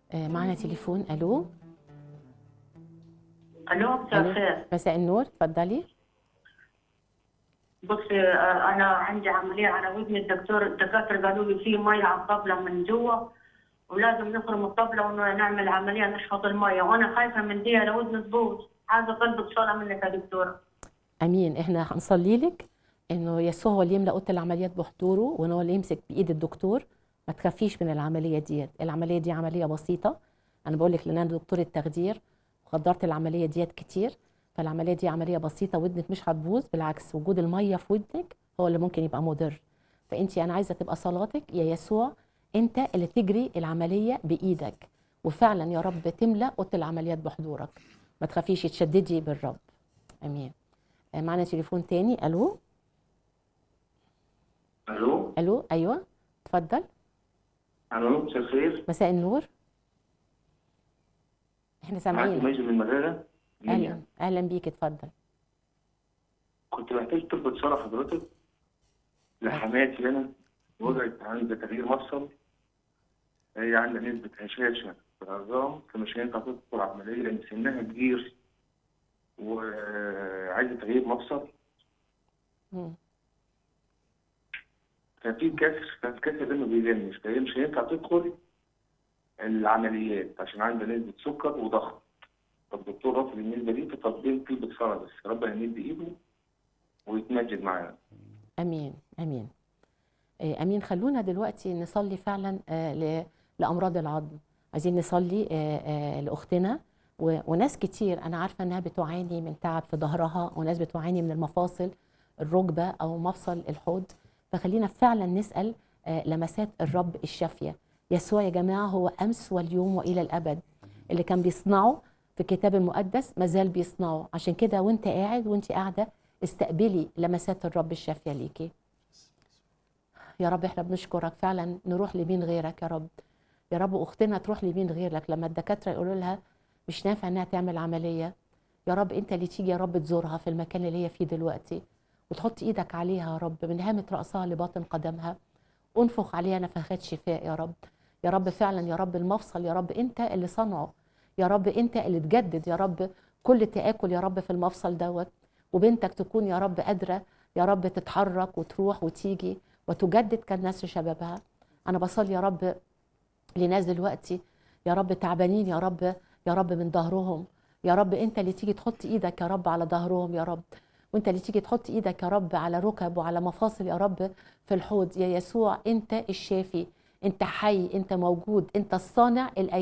آه، معنا تليفون الو الو مساء ألو. الخير مساء النور اتفضلي بصي آه، انا عندي عمليه على ودني الدكتور الدكاتره قالوا لي في ميه على الطبله من جوا ولازم نخرم الطبله ونعمل عمليه نشفط الميه وانا خايفه من دي لو ودني تبوظ عايزه طلبة صلاه منك يا دكتوره امين احنا هنصلي لك انه يسوع هو اللي يملا اوضه العمليات بحضوره وان هو اللي يمسك بايد الدكتور ما تخافيش من العمليه ديت العمليه دي عمليه بسيطه انا بقول لك لان انا دكتور التخدير وقدرت العمليه ديت كتير فالعمليه دي عمليه بسيطه ودنك مش هتبوظ بالعكس وجود الميه في ودنك هو اللي ممكن يبقى مضر فانت انا عايزه تبقى صلاتك يا يسوع انت اللي تجري العمليه بايدك وفعلا يا رب تملا اوضه العمليات بحضورك ما تخافيش تشددي بالرب امين آه، معنا تليفون تاني الو الو الو ايوه اتفضل الو مساء الخير مساء النور احنا معاك سامعين ماجد من المدينة اهلا اهلا بيك اتفضل كنت محتاج طلبة صلاة حضرتك لحماتي أنا وقعت عندها تغيير مفصل هي عندها نسبة هشاشة في العظام فمش هينفع تدخل عملية لأن سنها كبير وعايزة تغيير مفصل مم. ففي كسر فالكسر ده ما بيلمش فهي مش هينفع تدخل العمليات عشان عندها نسبة سكر وضغط فالدكتور رافض النسبة دي فطالبين طلبة صلاة بس ربنا يمد إيده ويتمجد معانا امين امين آه، امين خلونا دلوقتي نصلي فعلا آه، ل- لامراض العظم عايزين نصلي آه، آه، لاختنا و- وناس كتير انا عارفه انها بتعاني من تعب في ظهرها وناس بتعاني من المفاصل الركبه او مفصل الحوض فخلينا فعلا نسال آه، لمسات الرب الشافيه يسوع يا جماعه هو امس واليوم والى الابد اللي كان بيصنعه في الكتاب المقدس ما زال بيصنعه عشان كده وانت قاعد وانت قاعده استقبلي لمسات الرب الشافيه ليكي يا رب احنا بنشكرك فعلا نروح لمين غيرك يا رب يا رب اختنا تروح لمين غيرك لما الدكاتره يقولوا لها مش نافع انها تعمل عمليه يا رب انت اللي تيجي يا رب تزورها في المكان اللي هي فيه دلوقتي وتحط ايدك عليها يا رب من هامه راسها لباطن قدمها انفخ عليها نفخات شفاء يا رب يا رب فعلا يا رب المفصل يا رب انت اللي صنعه يا رب انت اللي تجدد يا رب كل تآكل يا رب في المفصل دوت وبنتك تكون يا رب قادره يا رب تتحرك وتروح وتيجي وتجدد كالنسر شبابها انا بصلي يا رب لناس دلوقتي يا رب تعبانين يا رب يا رب من ظهرهم يا رب انت اللي تيجي تحط ايدك يا رب على ظهرهم يا رب وانت اللي تيجي تحط ايدك يا رب على ركب وعلى مفاصل يا رب في الحوض يا يسوع انت الشافي انت حي انت موجود انت الصانع الايام